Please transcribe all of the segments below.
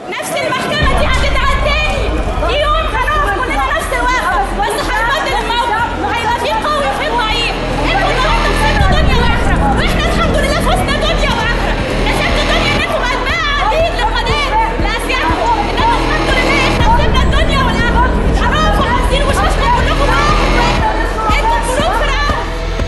نفس المحكمة دي هتتعاد تاني في يوم هنقف كلنا نفس الوقفة بس هنبدل الموقف وهيبقى في قوي وفي ضعيف انتوا النهارده كسبتوا دنيا واخرة واحنا الحمد لله فزنا دنيا واخرة كسبتوا دنيا ان انتوا ابناء عبيد للقناة لاسيادكم انما الحمد لله احنا كسبنا الدنيا والاخرة حرام وحاسين وشاشنا كلكم معاكم انتوا ملوك فرعون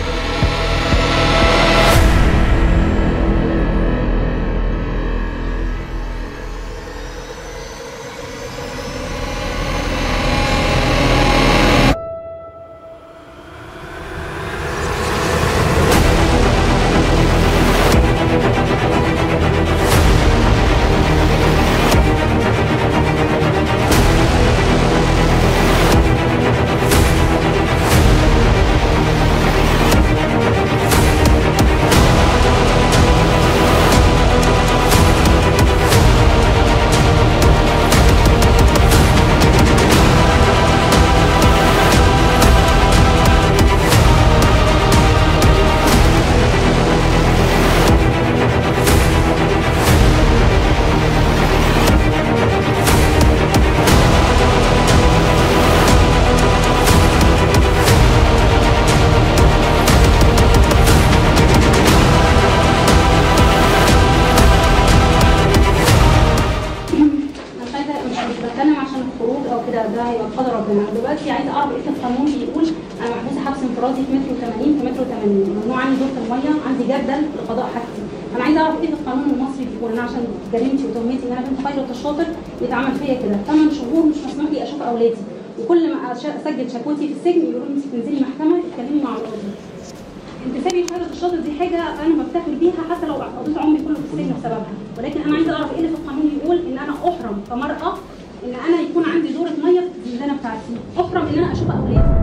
انا مش عايزه مش مش بتكلم عشان الخروج او كده ده هيبقى بقدر ربنا أنا دلوقتي عايزه اعرف ايه القانون بيقول انا محبوسه حبس انفرادي في متر 80 في متر 80 ممنوع عني دور الميه عندي جردل لقضاء حاجتي انا عايزه اعرف ايه القانون المصري بيقول انا عشان جريمتي وتهمتي ان انا بنت خيرت الشاطر يتعمل فيا كده 8 شهور مش مسموح لي اشوف اولادي وكل ما أش- اسجل شكوتي في السجن يقولوا لي انت تنزلي محكمه تتكلمي مع القاضي انتسابي لخيرة الشاطر دي حاجة أنا بفتخر بيها حتى لو قضيت عمري كله في السجن بسببها، ولكن أنا عايزة أعرف إيه اللي في القانون يقول إن أنا أحرم كمرأة إن أنا يكون عندي دورة مية في الزنزانة بتاعتي، أحرم إن أنا أشوف أولادي.